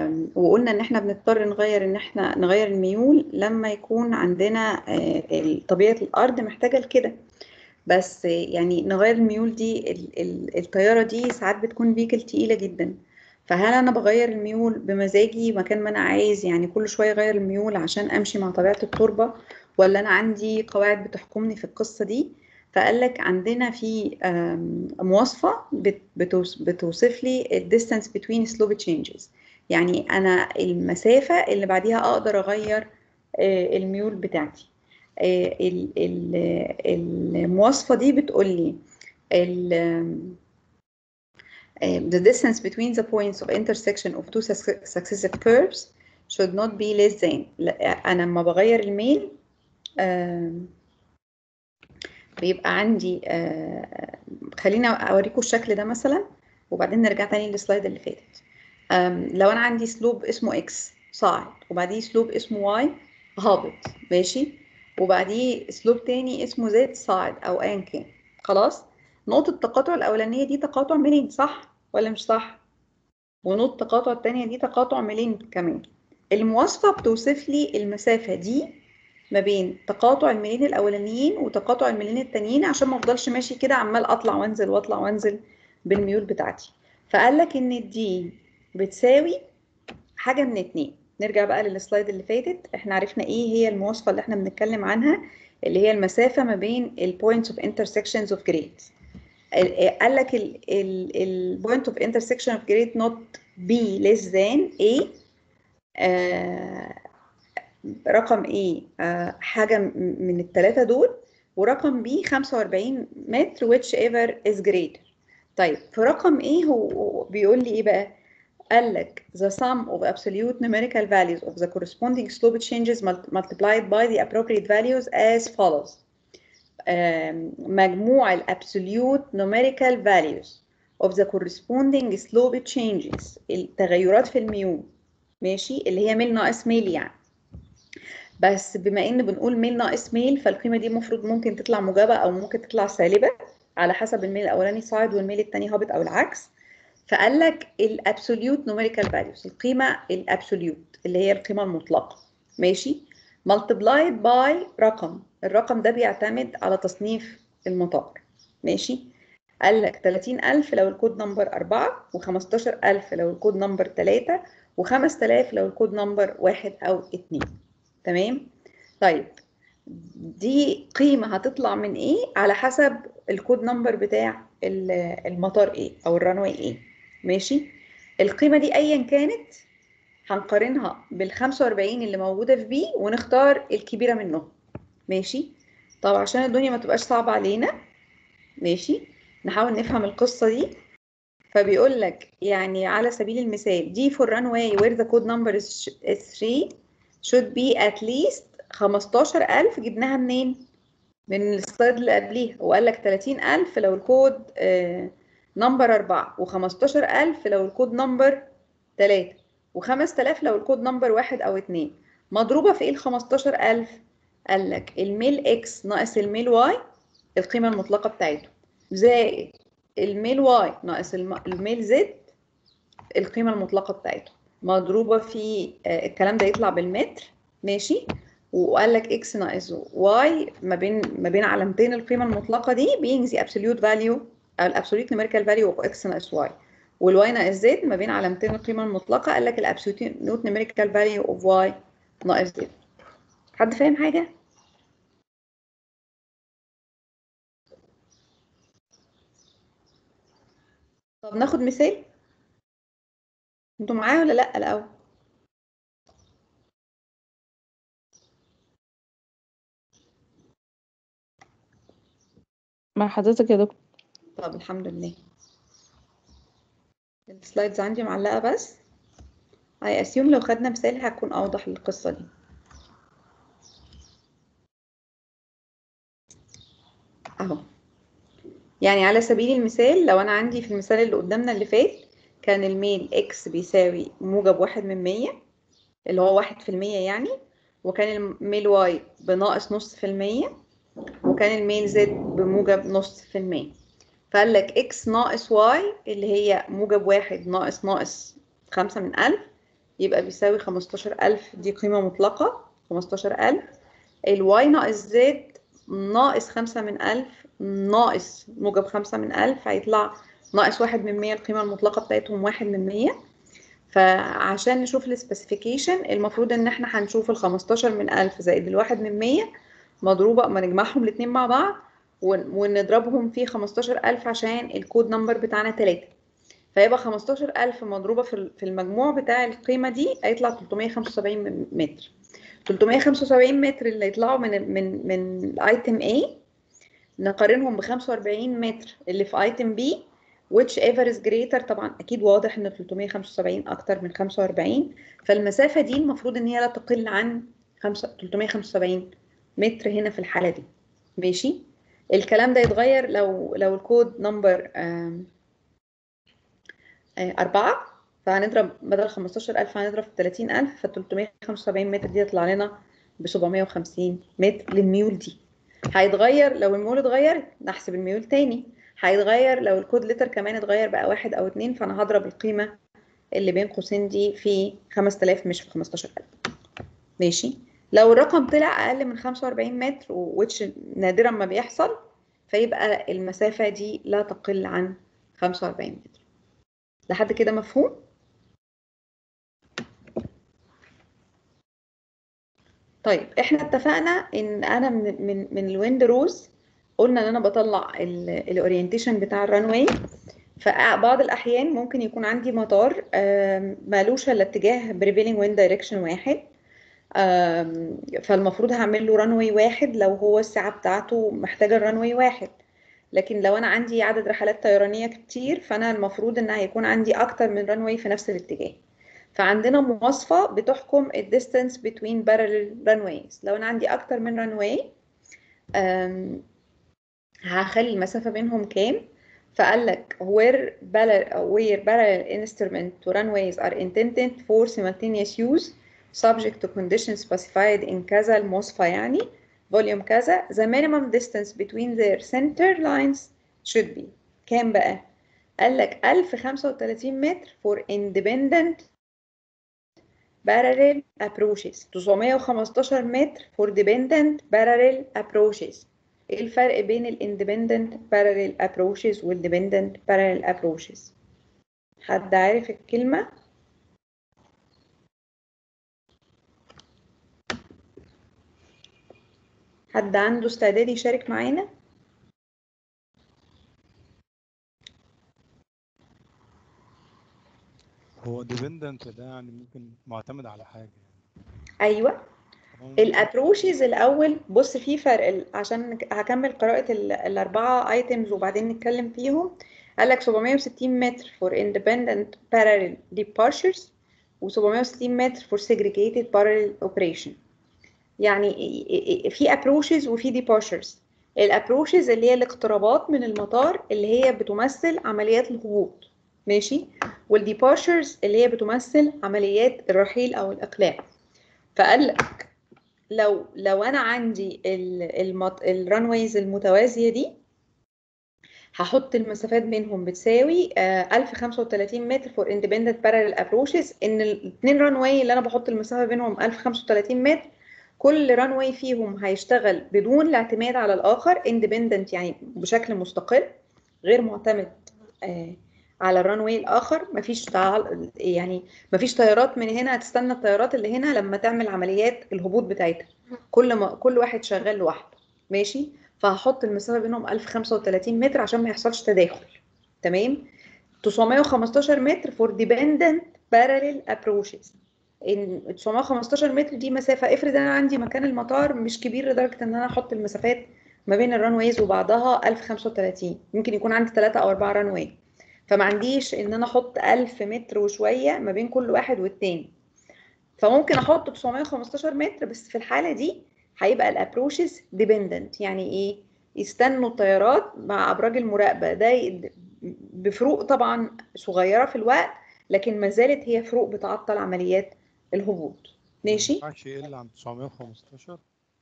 آم، وقلنا ان احنا بنضطر نغير ان احنا نغير الميول لما يكون عندنا آه، ال- طبيعة الارض محتاجة لكده بس يعني نغير الميول دي ال- ال- الطيارة دي ساعات بتكون بيكل تقيلة جدا فهل أنا بغير الميول بمزاجي مكان ما أنا عايز يعني كل شوية أغير الميول عشان أمشي مع طبيعة التربة ولا أنا عندي قواعد بتحكمني في القصة دي فقال لك عندنا في آم، مواصفة بت- بتوص- بتوصف لي ال distance between slope changes يعني أنا المسافة اللي بعديها أقدر أغير آه، الميول بتاعتي آه، ال- ال- المواصفة دي بتقول لي ال- آه، the distance between the points of intersection of two suc- successive curves should not be less than لا، أنا لما بغير الميل آم، بيبقى عندي آه، خلينا أوريكم الشكل ده مثلا وبعدين نرجع تاني للسلايد اللي فاتت آم، لو أنا عندي سلوب اسمه x صاعد وبعديه سلوب اسمه y هابط ماشي وبعديه سلوب تاني اسمه زد صاعد او ايا كان خلاص نقطة التقاطع الأولانية دي تقاطع ميلين صح ولا مش صح؟ ونقطة التقاطع التانية دي تقاطع ميلين كمان المواصفة بتوصف لي المسافة دي ما بين تقاطع الميلين الأولانيين وتقاطع الميلين التانيين عشان ما افضلش ماشي كده عمال أطلع وأنزل وأطلع وأنزل بالميول بتاعتي فقال لك إن دي بتساوي حاجة من اتنين نرجع بقى للسلايد اللي فاتت احنا عرفنا ايه هي المواصفة اللي احنا بنتكلم عنها اللي هي المسافة ما بين ال points of intersections of grades ال- قال لك ال ال ال point of intersection of grade not be less than a آه رقم A آه حاجة م- من الثلاثة دول ورقم B 45 متر whichever is greater طيب في رقم A هو هو بيقول لي ايه بقى قال لك the sum of absolute numerical values of the corresponding slope changes mul- multiplied by the appropriate values as follows آم، مجموع ال absolute numerical values of the corresponding slope changes التغيرات في الميول ماشي اللي هي ميل ناقص ميل يعني بس بما ان بنقول ميل ناقص ميل فالقيمه دي المفروض ممكن تطلع موجبه او ممكن تطلع سالبه على حسب الميل الاولاني صاعد والميل الثاني هابط او العكس فقال لك الابسوليوت نوميريكال فاليوز القيمه الابسوليوت اللي هي القيمه المطلقه ماشي multiplied by رقم الرقم ده بيعتمد على تصنيف المطار ماشي قال لك 30000 لو الكود نمبر 4 و15000 لو الكود نمبر 3 و5000 لو الكود نمبر 1 او 2 تمام طيب دي قيمة هتطلع من ايه على حسب الكود نمبر بتاع ال- المطار ايه او الرانوي ايه ماشي القيمة دي ايا كانت هنقارنها بال 45 اللي موجودة في بي ونختار الكبيرة منهم ماشي طب عشان الدنيا ما تبقاش صعبة علينا ماشي نحاول نفهم القصة دي فبيقول لك يعني على سبيل المثال دي for runway where the code number is is 3 should be at least 15000 جبناها منين؟ من السلايد اللي قبليها وقال لك 30000 لو الكود نمبر 4 و15000 لو الكود نمبر 3 و5000 لو الكود نمبر 1 او 2 مضروبة في ايه ال 15000 قال لك الميل اكس ناقص الميل واي القيمة المطلقة بتاعته زائد الميل واي ناقص الم- الميل زد القيمة المطلقة بتاعته مضروبة في آه، الكلام ده يطلع بالمتر ماشي وقال لك اكس ناقص واي ما بين ما بين علامتين القيمة المطلقة دي being the absolute value او الابسوليوت numerical value of x ناقص y والواي ناقص زد ما بين علامتين القيمة المطلقة قال لك الابسوليوت numerical value of y ناقص زد حد فاهم حاجة؟ طب ناخد مثال انتوا معايا ولا لا الاول مع حضرتك يا دكتور طب الحمد لله السلايدز عندي معلقة بس I assume لو خدنا مثال هتكون أوضح للقصة دي أهو يعني على سبيل المثال لو أنا عندي في المثال اللي قدامنا اللي فات كان الميل x بيساوي موجب واحد من مية اللي هو واحد في المية يعني وكان الميل y بناقص نص في المية وكان الميل z بموجب نص في المية فقال لك x ناقص y اللي هي موجب واحد ناقص ناقص خمسة من ألف يبقى بيساوي 15000 دي قيمة مطلقة 15000 الواي ناقص زد ناقص 5 من 1000 ناقص موجب 5 من 1000 هيطلع ناقص 1 من 100 القيمة المطلقة بتاعتهم 1 من 100 فعشان نشوف السبيسيفيكيشن المفروض ان احنا هنشوف ال 15 من 1000 زائد الواحد من 100 مضروبة ما نجمعهم الاثنين مع بعض ونضربهم في 15000 عشان الكود نمبر بتاعنا 3 فيبقى 15000 مضروبة في المجموع بتاع القيمة دي هيطلع 375 متر 375 متر اللي يطلعوا من من من الايتم A نقارنهم ب 45 متر اللي في ايتم B which ever is greater طبعا اكيد واضح ان 375 اكتر من 45 فالمسافة دي المفروض ان هي لا تقل عن 375 متر هنا في الحالة دي ماشي الكلام ده يتغير لو لو الكود نمبر أربعة فهنضرب بدل 15000 هنضرب في 30000 ف 375 متر دي يطلع لنا ب 750 متر للميول دي هيتغير لو الميول اتغير نحسب الميول تاني هيتغير لو الكود لتر كمان اتغير بقى واحد او اتنين فانا هضرب القيمة اللي بين قوسين دي في 5000 مش في 15000 ماشي لو الرقم طلع اقل من 45 متر ووتش نادرا ما بيحصل فيبقى المسافة دي لا تقل عن 45 متر لحد كده مفهوم؟ طيب احنا اتفقنا ان انا من من من الويند روز قلنا ان انا بطلع الاورينتيشن بتاع الرانواي فبعض الاحيان ممكن يكون عندي مطار مالوش الا اتجاه بريفيلينج ويند دايركشن واحد فالمفروض هعمل له رانواي واحد لو هو الساعه بتاعته محتاجه الرانواي واحد لكن لو انا عندي عدد رحلات طيرانيه كتير فانا المفروض ان هيكون عندي اكتر من رانواي في نفس الاتجاه فعندنا مواصفه بتحكم الديستانس بين parallel runways لو انا عندي اكتر من رانواي هخلي المسافه بينهم كام فقال لك where where parallel instrument to runways are intended for simultaneous use subject to conditions specified in كذا المواصفة يعني volume كذا the minimum distance between their center lines should be كام بقى؟ قال لك 1035 متر for independent parallel approaches 915 متر for dependent parallel approaches ايه الفرق بين ال independent parallel approaches وال dependent parallel approaches حد عارف الكلمة؟ حد عنده استعداد يشارك معانا هو ديبندنت ده يعني ممكن معتمد على حاجة ايوه الابروشز الاول بص في فرق عشان هكمل قراءه الاربعه ايتمز وبعدين نتكلم فيهم قال لك 760 متر for independent parallel departures و760 متر for segregated parallel operation يعني في ابروشز وفي ديبارشرز الابروشز اللي هي الاقترابات من المطار اللي هي بتمثل عمليات الهبوط ماشي والديبارشرز اللي هي بتمثل عمليات الرحيل او الاقلاع فقال لك لو لو انا عندي الرانويز المتوازيه دي هحط المسافات بينهم بتساوي آه 1035 متر فور اندبندنت بارallel ابروشز ان الاثنين رانواي اللي انا بحط المسافه بينهم 1035 متر كل رانواي فيهم هيشتغل بدون الاعتماد على الاخر اندبندنت يعني بشكل مستقل غير معتمد آه على الرانواي الاخر مفيش تعال يعني مفيش طيارات من هنا هتستنى الطيارات اللي هنا لما تعمل عمليات الهبوط بتاعتها كل ما كل واحد شغال لوحده ماشي فهحط المسافه بينهم 1035 متر عشان ما يحصلش تداخل تمام 915 متر فور ديبندنت باراليل ابروشز ان 915 متر دي مسافه افرض انا عندي مكان المطار مش كبير لدرجه ان انا احط المسافات ما بين الرانويز وبعضها 1035 ممكن يكون عندي 3 او 4 رانواي فما عنديش ان انا احط 1000 متر وشويه ما بين كل واحد والتاني فممكن احط 915 متر بس في الحاله دي هيبقى الابروشز ديبندنت يعني ايه يستنوا الطيارات مع ابراج المراقبه ده بفروق طبعا صغيره في الوقت لكن ما زالت هي فروق بتعطل عمليات الهبوط ماشي ما ينفعش يقل عن 915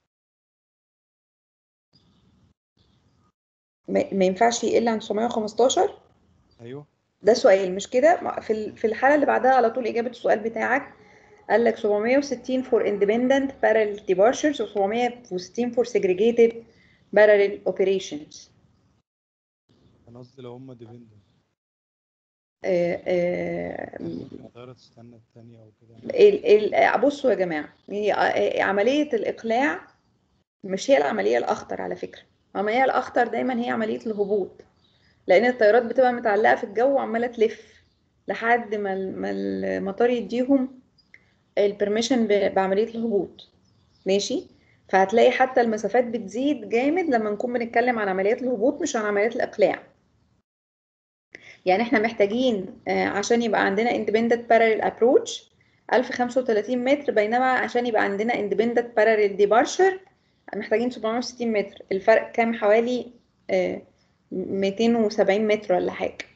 ما ينفعش يقل عن 915 ايوه ده سؤال مش كده في في الحاله اللي بعدها على طول اجابه السؤال بتاعك قال لك 760 for independent parallel departures و 760 for segregated parallel operations انا قصدي لو هم ديبندنت آه، آه، ممكن الطياره تستنى الثانيه او كده ال ال بصوا يا جماعة هي ع- عملية الإقلاع مش هي العملية الأخطر على فكرة العملية الأخطر دايما هي عملية الهبوط لأن الطيارات بتبقى متعلقة في الجو وعمالة تلف لحد ما ال- ما المطار يديهم البرميشن بعملية الهبوط ماشي فهتلاقي حتى المسافات بتزيد جامد لما نكون بنتكلم عن عمليات الهبوط مش عن عمليات الإقلاع يعني احنا محتاجين آه، عشان يبقى عندنا independent parallel approach 1035 متر بينما عشان يبقى عندنا independent parallel departure محتاجين 760 متر الفرق كام حوالي آه، 270 متر ولا حاجة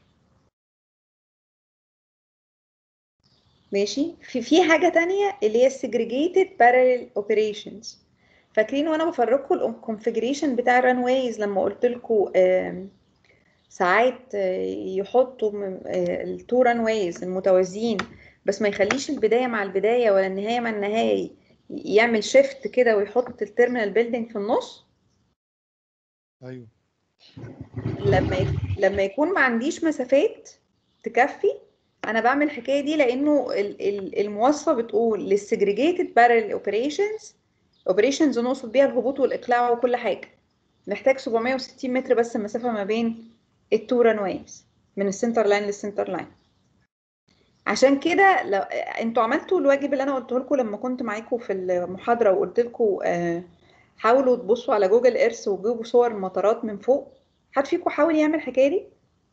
ماشي في في حاجة تانية اللي هي segregated parallel operations فاكرين وانا بفرجكم الكونفيجريشن بتاع الرانويز لما قلت لكم ساعات آه، يحطوا التو رانويز المتوازيين بس ما يخليش البداية مع البداية ولا النهاية مع النهاية يعمل شيفت كده ويحط التيرمينال بيلدينج في النص ايوه لما يك- لما يكون ما عنديش مسافات تكفي انا بعمل الحكايه دي لانه ال- ال- المواصفه بتقول للسجريجيتد بارل اوبريشنز اوبريشنز نقصد بيها الهبوط والاقلاع وكل حاجه محتاج 760 متر بس المسافه ما بين التو رانويز من السنتر لاين للسنتر لاين عشان كده لو انتوا عملتوا الواجب اللي انا قلته لكم لما كنت معاكم في المحاضره وقلت لكم آه، حاولوا تبصوا على جوجل ايرث وتجيبوا صور المطارات من فوق حد فيكم حاول يعمل الحكايه دي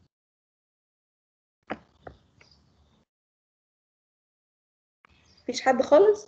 مفيش حد خالص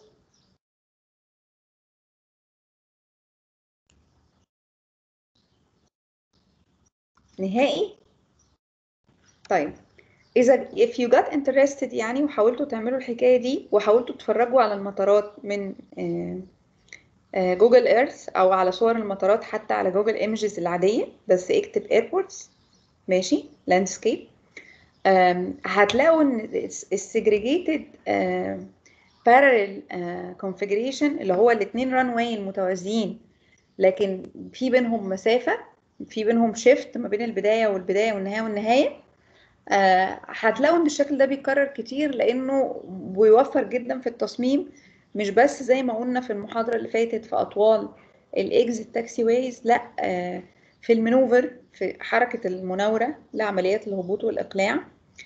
نهائي طيب إذا if you got interested يعني وحاولتوا تعملوا الحكاية دي وحاولتوا تتفرجوا على المطارات من آه، آه، جوجل ايرث أو على صور المطارات حتى على جوجل ايمجز العادية بس اكتب ايربورتس ماشي لاندسكيب هتلاقوا ان السجريجيتد بارل كونفيجريشن اللي هو الاثنين ران واي المتوازيين لكن في بينهم مسافة في بينهم شيفت ما بين البداية والبداية والنهاية والنهاية آه، هتلاقوا ان الشكل ده بيتكرر كتير لانه بيوفر جدا في التصميم مش بس زي ما قلنا في المحاضرة اللي فاتت في اطوال الاكزيت تاكسي ويز لا آه، في المنوفر في حركة المناورة لعمليات الهبوط والاقلاع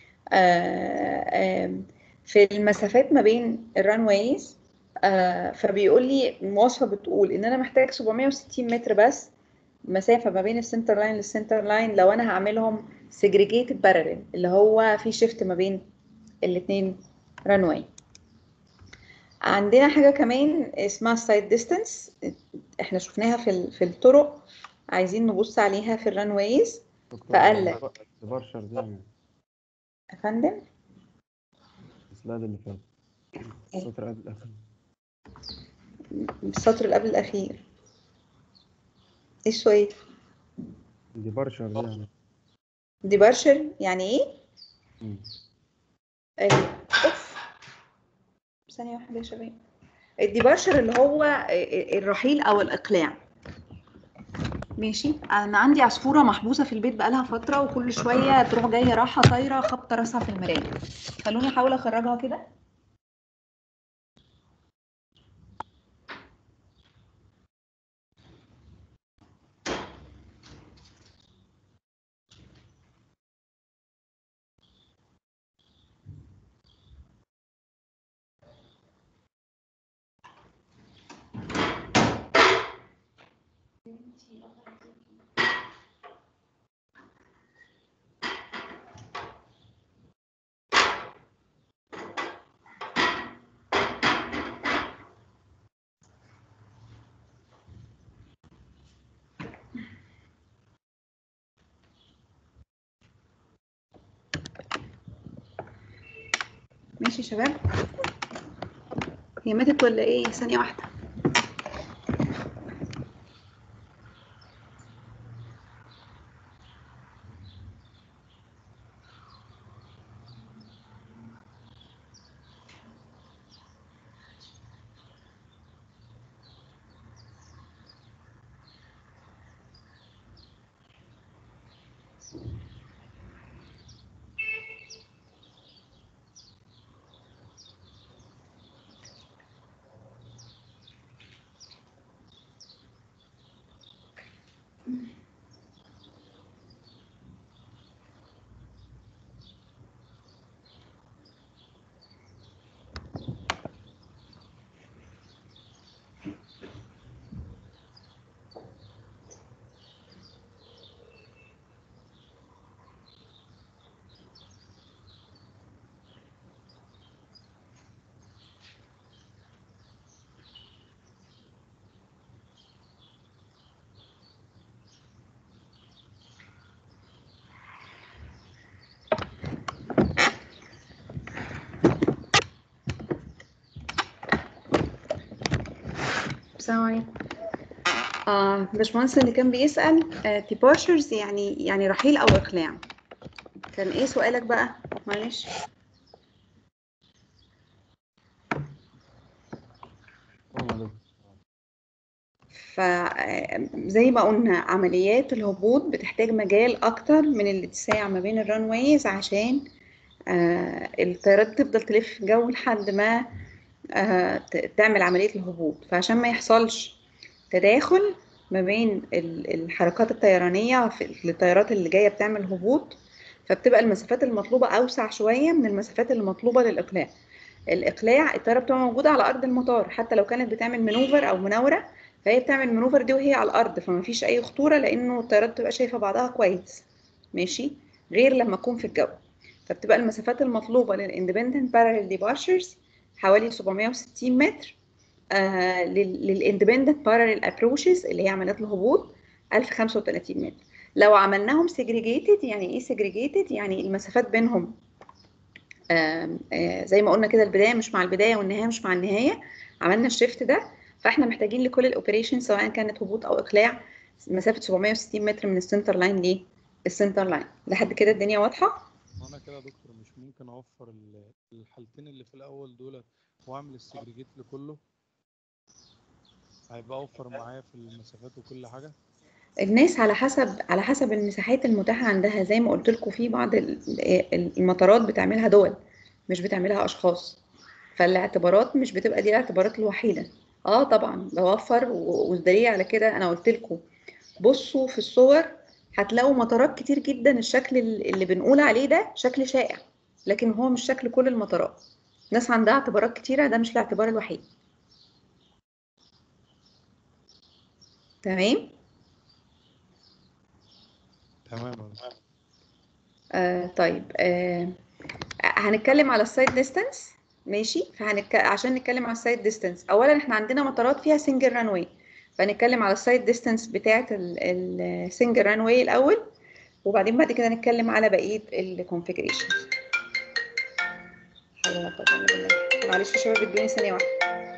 آه، آم، في المسافات ما بين الران ويز فبيقول لي المواصفة بتقول ان انا محتاج 760 متر بس مسافة ما بين السنتر لاين للسنتر لاين لو انا هعملهم segregated parallel اللي هو في شيفت ما بين الاثنين رانواي عندنا حاجة كمان اسمها side distance احنا شفناها في ال- في الطرق عايزين نبص عليها في الرانويز فقال لك. برشر دي يعني يا فندم السلايد اللي فات السطر قبل الأخير السطر اللي قبل الأخير ايه السؤال؟ دي برشر دي يعني ديبارشر يعني ايه؟ مم. آه، اوف ثانية واحدة يا شباب الديبارشر اللي هو آه، الرحيل او الاقلاع ماشي انا عندي عصفورة محبوسة في البيت بقالها فترة وكل شوية تروح جاية رايحة طايرة خابطة راسها في المراية خلوني احاول اخرجها كده ماشي يا شباب هي ماتت ولا ايه ثانية واحدة السلام عليكم آه باشمهندس اللي كان بيسأل آه departures يعني يعني رحيل أو إقلاع كان إيه سؤالك بقى؟ معلش هو ده فزي ما قلنا عمليات الهبوط بتحتاج مجال أكتر من الاتساع ما بين الرانويز عشان آه الطيارات تفضل تلف جو لحد ما آه ت- تعمل عملية الهبوط فعشان ما يحصلش تداخل ما بين ال- الحركات الطيرانية في الطيارات اللي جاية بتعمل هبوط فبتبقى المسافات المطلوبة أوسع شوية من المسافات اللي مطلوبة للإقلاع الإقلاع الطيارة بتبقى موجودة على أرض المطار حتى لو كانت بتعمل منوفر أو مناورة فهي بتعمل منوفر دي وهي على الأرض فما فيش أي خطورة لأنه الطيارات بتبقى شايفة بعضها كويس ماشي غير لما تكون في الجو فبتبقى المسافات المطلوبة للإندبندنت بارallel ديبارشرز حوالي 760 متر آه للاندبندنت بارallel ابروشز اللي هي عمليات الهبوط 1035 متر لو عملناهم segregated يعني ايه segregated يعني المسافات بينهم آم، آه زي ما قلنا كده البدايه مش مع البدايه والنهايه مش مع النهايه عملنا الشيفت ده فاحنا محتاجين لكل الاوبريشن سواء كانت هبوط او اقلاع مسافه 760 متر من السنتر لاين للسنتر لاين لحد كده الدنيا واضحه وانا كده يا دكتور مش ممكن اوفر ال- الحالتين اللي في الاول دول واعمل السجريجيت لكله هيبقى اوفر معايا في المسافات وكل حاجه الناس على حسب على حسب المساحات المتاحة عندها زي ما قلت لكم في بعض ال- ال- المطارات بتعملها دول مش بتعملها أشخاص فالاعتبارات مش بتبقى دي الاعتبارات الوحيدة اه طبعا بوفر و- والدليل على كده انا قلت لكم بصوا في الصور هتلاقوا مطارات كتير جدا الشكل ال- اللي بنقول عليه ده شكل شائع لكن هو مش شكل كل المطارات ناس عندها اعتبارات كتيرة ده مش الاعتبار الوحيد تمام تمام يا دكتور. آه طيب آه هنتكلم على السايد ديستانس ماشي فهنك... عشان نتكلم على السايد ديستانس اولا احنا عندنا مطارات فيها سنجل رانوي فنتكلم على السايد ديستانس بتاعه السنجل رانوي الاول وبعدين بعد كده نتكلم على بقيه الكونفيجريشن معلش يا شباب ادوني ثانيه واحده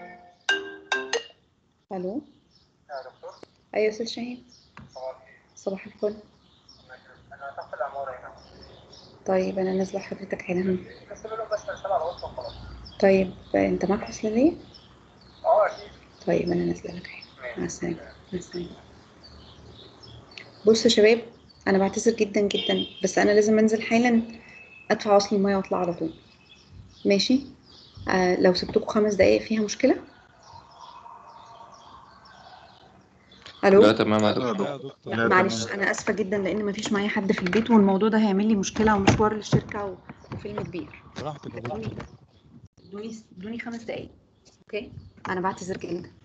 الو يا دكتور ايوه يا استاذ شاهين صباح صباح الفل انا تحت العمارة هنا طيب انا نازله لحضرتك حالا بس له بس رسالة على الوصف وخلاص طيب انت معاك وصل ليه اه اكيد طيب انا نازله لك اهي مع السلامه مع السلامه بصوا يا شباب انا بعتذر جدا جدا بس انا لازم انزل حالا ادفع وصل الميه واطلع على طول ماشي آه لو سبتكم خمس دقايق فيها مشكله الو لا تمام يا دكتور لا يا دكتور لا، معلش تمام. انا اسفه جدا لان مفيش معايا حد في البيت والموضوع ده هيعمل لي مشكله ومشوار للشركه و- وفيلم كبير براحتك يا دكتور ادوني ادوني ادوني خمس دقايق اوكي انا بعتذر جدا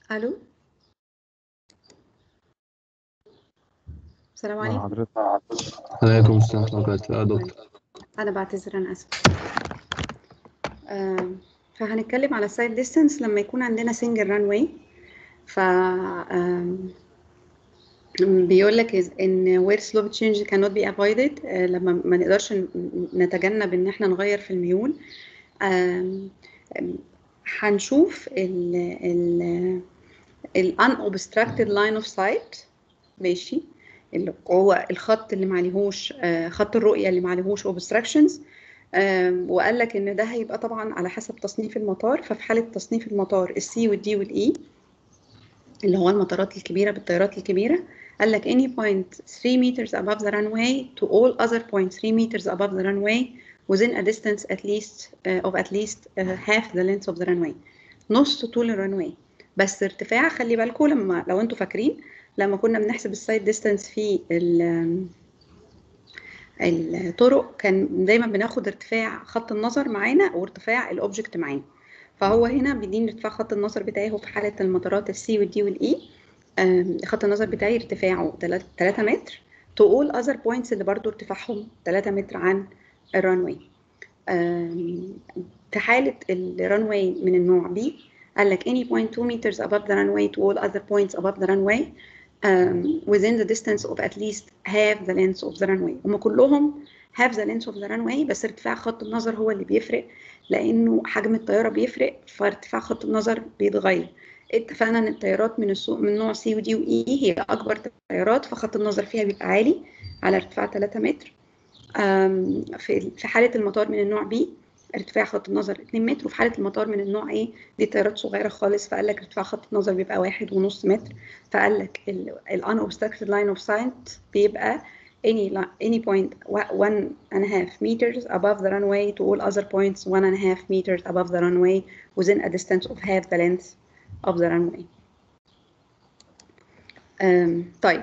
الو السلام مع عليكم حضرتك عليكم السلام ورحمة الله وبركاته يا دكتور انا بعتذر انا اسفه آم، فهنتكلم على السايد ديستانس لما يكون عندنا سنجل ران واي ف آم، بيقول لك إز- ان where slope change cannot be avoided آه، لما ما نقدرش ن- نتجنب ان احنا نغير في الميول آم، آم، هنشوف ال ال ال unobstructed line of sight ماشي اللي هو الخط اللي معلهوش آه، خط الرؤية اللي معلهوش obstructions آم، وقال لك ان ده هيبقى طبعا على حسب تصنيف المطار ففي حالة تصنيف المطار السي والدي والاي اللي هو المطارات الكبيرة بالطيارات الكبيرة قال لك any point 3 meters above the runway to all other points 3 meters above the runway within a distance at least uh, of at least uh, half the length of the runway نص طول الرنواي بس ارتفاع خلي بالكم لما لو انتوا فاكرين لما كنا بنحسب السايد ديستانس في ال- الطرق كان دايما بناخد ارتفاع خط النظر معانا وارتفاع الاوبجكت معانا فهو هنا بيديني ارتفاع خط النظر بتاعي هو في حالة المطارات السي والدي والاي آم، خط النظر بتاعي ارتفاعه 3 متر to all other points اللي برضو ارتفاعهم 3 متر عن الرانواي آم، في حالة الرانواي من النوع بي قال لك any point 2 meters above the runway to all other points above the runway um, within the distance of at least half the length of the runway هم كلهم half the length of the runway بس ارتفاع خط النظر هو اللي بيفرق لانه حجم الطياره بيفرق فارتفاع خط النظر بيتغير اتفقنا ان الطيارات من السوق من نوع سي ودي واي هي اكبر طيارات فخط النظر فيها بيبقى عالي على ارتفاع 3 متر أم، في في حاله المطار من النوع بي ارتفاع خط النظر 2 متر وفي حاله المطار من النوع ايه دي طيارات صغيره خالص فقال لك ارتفاع خط النظر بيبقى واحد ونص متر فقال لك ال unobstructed line of sight بيبقى any li- any point wa- one and a half meters above the runway to all other points one and a half meters above the runway within a distance of half the length of the runway. Um, طيب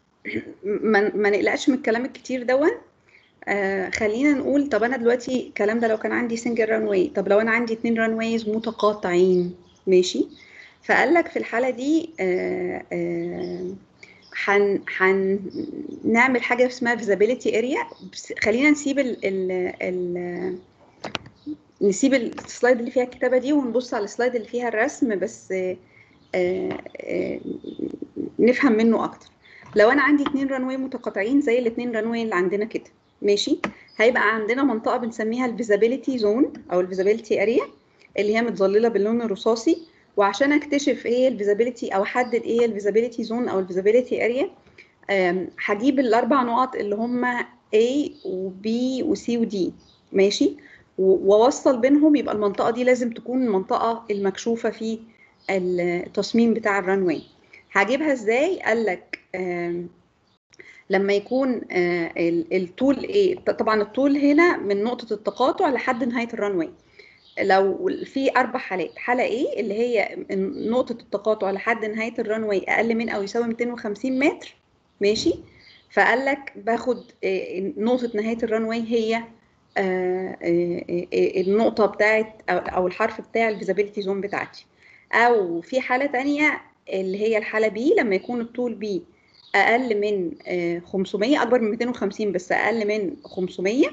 ما ما نقلقش من الكلام الكتير دون آه خلينا نقول طب انا دلوقتي الكلام ده لو كان عندي سنجل رانواي طب لو انا عندي اتنين رانوايز متقاطعين ماشي فقال لك في الحاله دي آه آه هن هنعمل حاجه اسمها visibility area بس خلينا نسيب ال ال ال نسيب السلايد اللي فيها الكتابه دي ونبص على السلايد اللي فيها الرسم بس آه آه آه نفهم منه اكتر لو انا عندي اتنين رانواي متقاطعين زي الاتنين رانواي اللي عندنا كده ماشي هيبقى عندنا منطقه بنسميها الفيزابيليتي زون او الفيزابيليتي اريا اللي هي متظلله باللون الرصاصي وعشان اكتشف ايه الفيزابيليتي او احدد ايه الفيزابيليتي زون او الفيزابيليتي اريا هجيب الاربع نقط اللي هم A و B و C و D ماشي و- واوصل بينهم يبقى المنطقه دي لازم تكون المنطقه المكشوفه في التصميم بتاع الرانواي هجيبها ازاي قال لك آم، لما يكون آه، ال- الطول ايه ط- طبعا الطول هنا من نقطه التقاطع لحد نهايه الرانواي لو في اربع حالات حاله ايه اللي هي من نقطه التقاطع لحد نهايه الرانواي اقل من او يساوي 250 متر ماشي فقال لك باخد آه، نقطه نهايه الرانواي هي آه، آه، آه، النقطه بتاعت او أو الحرف بتاع الفيزابيلتي زون بتاعتي او في حاله تانية اللي هي الحاله بي لما يكون الطول بي اقل من آه، 500 اكبر من 250 بس اقل من 500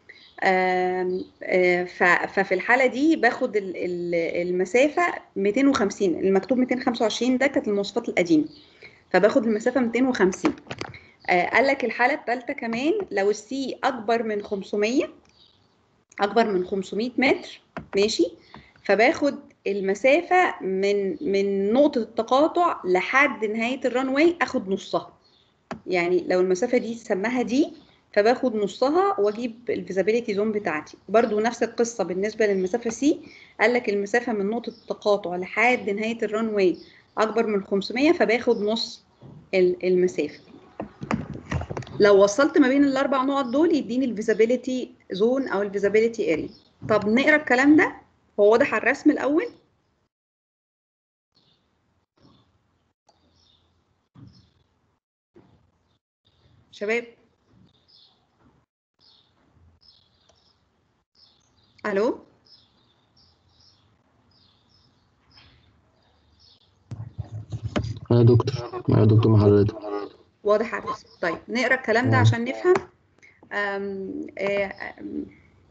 آم، آه، ف- ففي الحاله دي باخد ال- ال- المسافه 250 المكتوب 225 ده كانت المواصفات القديمه فباخد المسافه 250 آه، قال لك الحاله الثالثه كمان لو السي اكبر من 500 اكبر من 500 متر ماشي فباخد المسافه من من نقطه التقاطع لحد نهايه الرانواي اخد نصها يعني لو المسافه دي سماها دي فباخد نصها واجيب الفيزابيليتي زون بتاعتي برضو نفس القصه بالنسبه للمسافه سي قال لك المسافه من نقطه التقاطع لحد نهايه الرانواي اكبر من 500 فباخد نص ال- المسافه لو وصلت ما بين الاربع نقط دول يديني الفيزابيليتي زون او الفيزابيليتي اريا طب نقرا الكلام ده هو واضح على الرسم الاول شباب الو يا دكتور يا دكتور مع حضرتك واضح على الرسم طيب نقرا الكلام ده تمام. عشان نفهم أم آه، أم،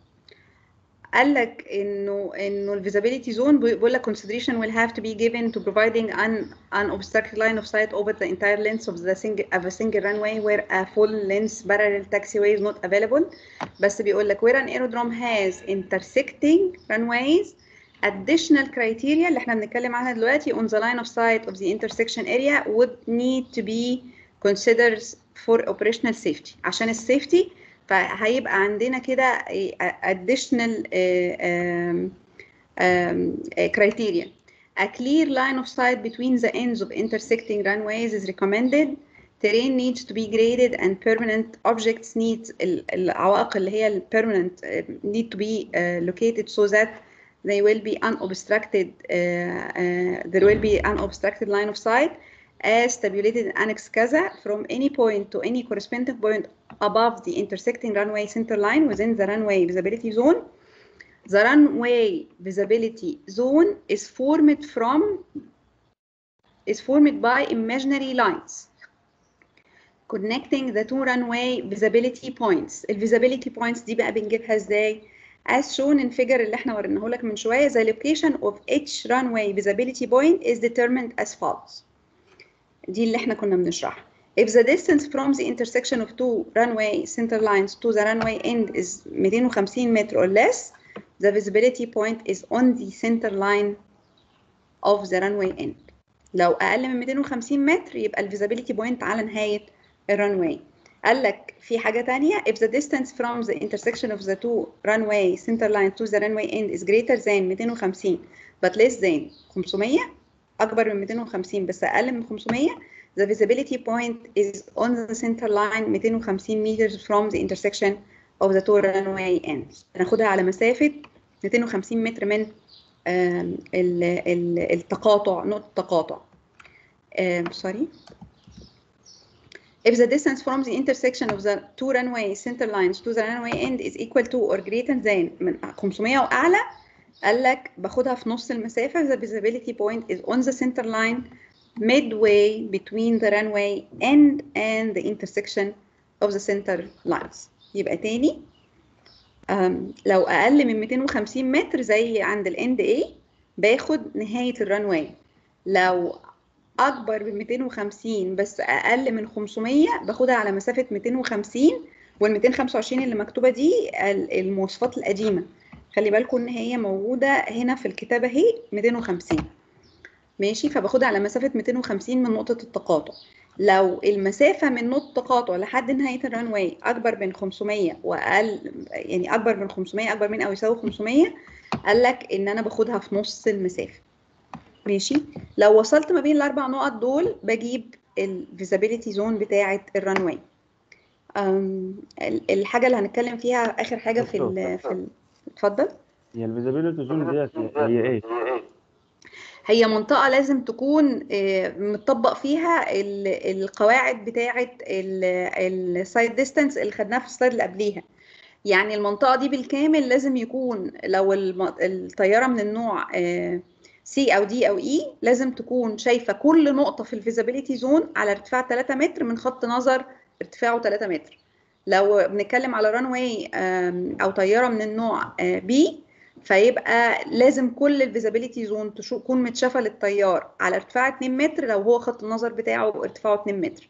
قال لك انه انه الفيزابيليتي زون بيقول لك consideration will have to be given to providing an unobstructed line of sight over the entire length of the single of a single runway where a full length parallel taxiway is not available بس بيقول لك where an aerodrome has intersecting runways additional criteria اللي احنا بنتكلم عنها دلوقتي on the line of sight of the intersection area would need to be considered for operational safety عشان السيفتي فهيبقى عندنا كده إيه، additional آه، آم، آم، آه، criteria a clear line of sight between the ends of intersecting runways is recommended terrain needs to be graded and permanent objects need ال- العوائق اللي هي ال permanent uh, need to be uh, located so that they will be unobstructed uh, uh, there will be unobstructed line of sight as tabulated in annex كذا from any point to any corresponding point above the intersecting runway center line within the runway visibility zone the runway visibility zone is formed from is formed by imaginary lines connecting the two runway visibility points ال visibility points دي بقى بنجيبها ازاي as shown in figure اللي احنا وريناه لك من شويه the location of each runway visibility point is determined as follows دي اللي احنا كنا بنشرحها if the distance from the intersection of two runway center lines to the runway end is 250 متر or less the visibility point is on the center line of the runway end لو اقل من 250 متر يبقى الفيزابيليتي بوينت على نهايه الرانواي قال لك في حاجه تانية if the distance from the intersection of the two runway center line to the runway end is greater than 250 but less than 500 اكبر من 250 بس اقل من 500 the visibility point is on the center line 250 meters from the intersection of the two runway ends هناخدها على مسافه 250 متر من آم، ال- ال- التقاطع نقطه التقاطع um, sorry. If the distance from the intersection of the two runway center lines to the runway end is equal to or greater than من 500 وأعلى قال لك باخدها في نص المسافة the visibility point is on the center line midway between the runway end and the intersection of the center lines يبقى تاني أم، لو أقل من 250 متر زي عند الاند A باخد نهاية الرانواي لو اكبر من 250 بس اقل من 500 باخدها على مسافه 250 وال 225 اللي مكتوبه دي ال- المواصفات القديمه خلي بالكم ان هي موجوده هنا في الكتابه اهي 250 ماشي فباخدها على مسافه 250 من نقطه التقاطع لو المسافه من نقطه التقاطع لحد نهايه الرانواي اكبر من 500 واقل يعني اكبر من 500 اكبر من او يساوي 500 قال لك ان انا باخدها في نص المسافه ماشي لو وصلت ما بين الاربع نقط دول بجيب الفيزابيليتي زون بتاعه الرانواي الحاجه اللي هنتكلم فيها اخر حاجه في ال في ال- اتفضل هي الفيزابيلتي زون ديت هي ايه؟ هي منطقة لازم تكون آه، متطبق فيها ال- القواعد بتاعة السايد ديستانس اللي خدناها في السلايد اللي قبليها يعني المنطقة دي بالكامل لازم يكون لو الم- الطيارة من النوع سي او دي او اي لازم تكون شايفة كل نقطة في الفيزابيليتي زون على ارتفاع 3 متر من خط نظر ارتفاعه 3 متر لو بنتكلم على رانواي او طيارة من النوع بي فيبقى لازم كل الفيزابيليتي زون تكون متشافه للطيار على ارتفاع 2 متر لو هو خط النظر بتاعه ارتفاعه 2 متر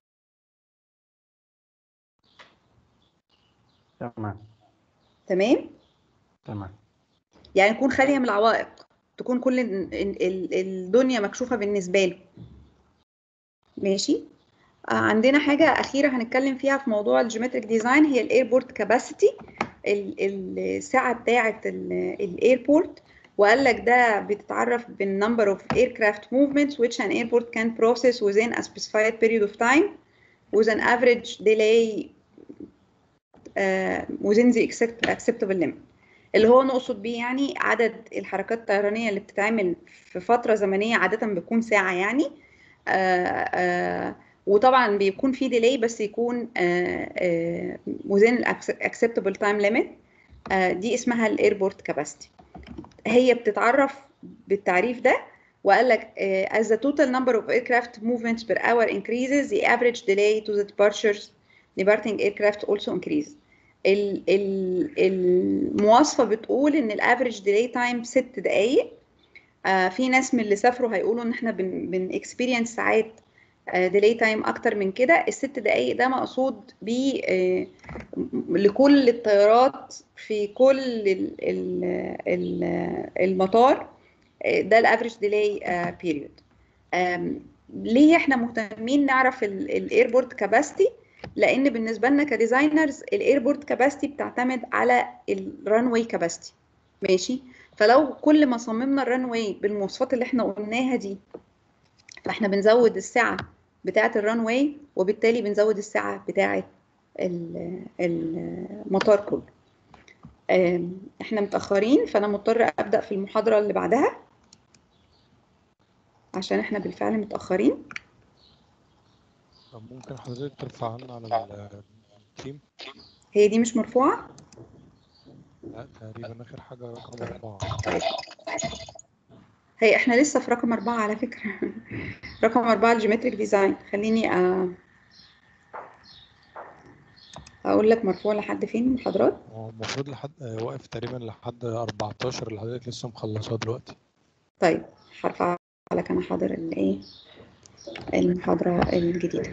تمام تمام تمام يعني تكون خاليه من العوائق تكون كل ال- ال- الدنيا مكشوفه بالنسبه له ماشي آه، عندنا حاجه اخيره هنتكلم فيها في موضوع الجيومتريك ديزاين هي الايربورت كاباسيتي السعه بتاعه الايربورت وقال لك ده بتتعرف بالنمبر اوف aircraft movements which an airport can process within a specified period of time with an average delay uh, within the accept- acceptable limit اللي هو نقصد بيه يعني عدد الحركات الطيرانية اللي بتتعمل في فترة زمنية عادة بتكون ساعة يعني آه آه وطبعا بيكون في ديلي بس يكون آه آه within ال acceptable time limit آه دي اسمها الايربورت كاباسيتي هي بتتعرف بالتعريف ده وقال لك uh, as the total number of aircraft movements per hour increases the average delay to the departures departing aircraft also increases ال- ال- المواصفة بتقول ان الافريج ديلي تايم ست دقايق آه في ناس من اللي سافروا هيقولوا ان احنا بن بن اكسبيرينس ساعات ديلي تايم اكتر من كده الست دقايق ده مقصود بيه آه، لكل الطيارات في كل ال ال ال المطار آه، ده الافريج ديلي بيريود ليه احنا مهتمين نعرف الايربورت كاباسيتي لان بالنسبه لنا كديزاينرز الايربورت كاباسيتي بتعتمد على الران واي كاباسيتي ماشي فلو كل ما صممنا الران واي بالمواصفات اللي احنا قلناها دي فاحنا بنزود السعه بتاعه الران واي وبالتالي بنزود السعه بتاعه ال- المطار كله آم، احنا متاخرين فانا مضطره ابدا في المحاضره اللي بعدها عشان احنا بالفعل متاخرين طب ممكن حضرتك ترفع عنا على التيم هي دي مش مرفوعه لا تقريبا آخر حاجة رقم أربعة هي احنا لسه في رقم أربعة على فكرة رقم أربعة الجيومتريك ديزاين خليني أ... أقول لك مرفوع لحد فين من المحاضرات هو المفروض لحد آه، واقف تقريبا لحد 14 اللي حضرتك لسه مخلصاه دلوقتي طيب هرفع لك أنا حاضر الإيه المحاضرة الجديدة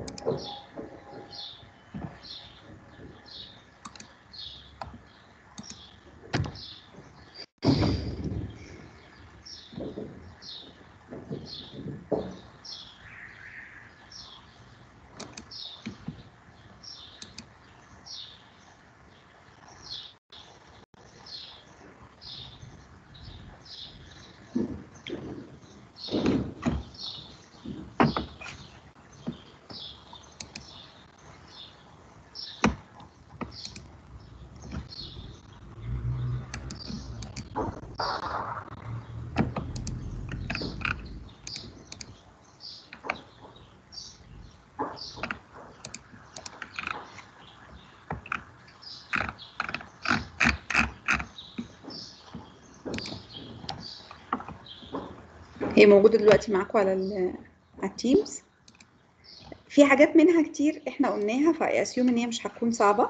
هي موجودة دلوقتي معاكم على ال على التيمز في حاجات منها كتير احنا قلناها فأسيوم ان هي مش هتكون صعبة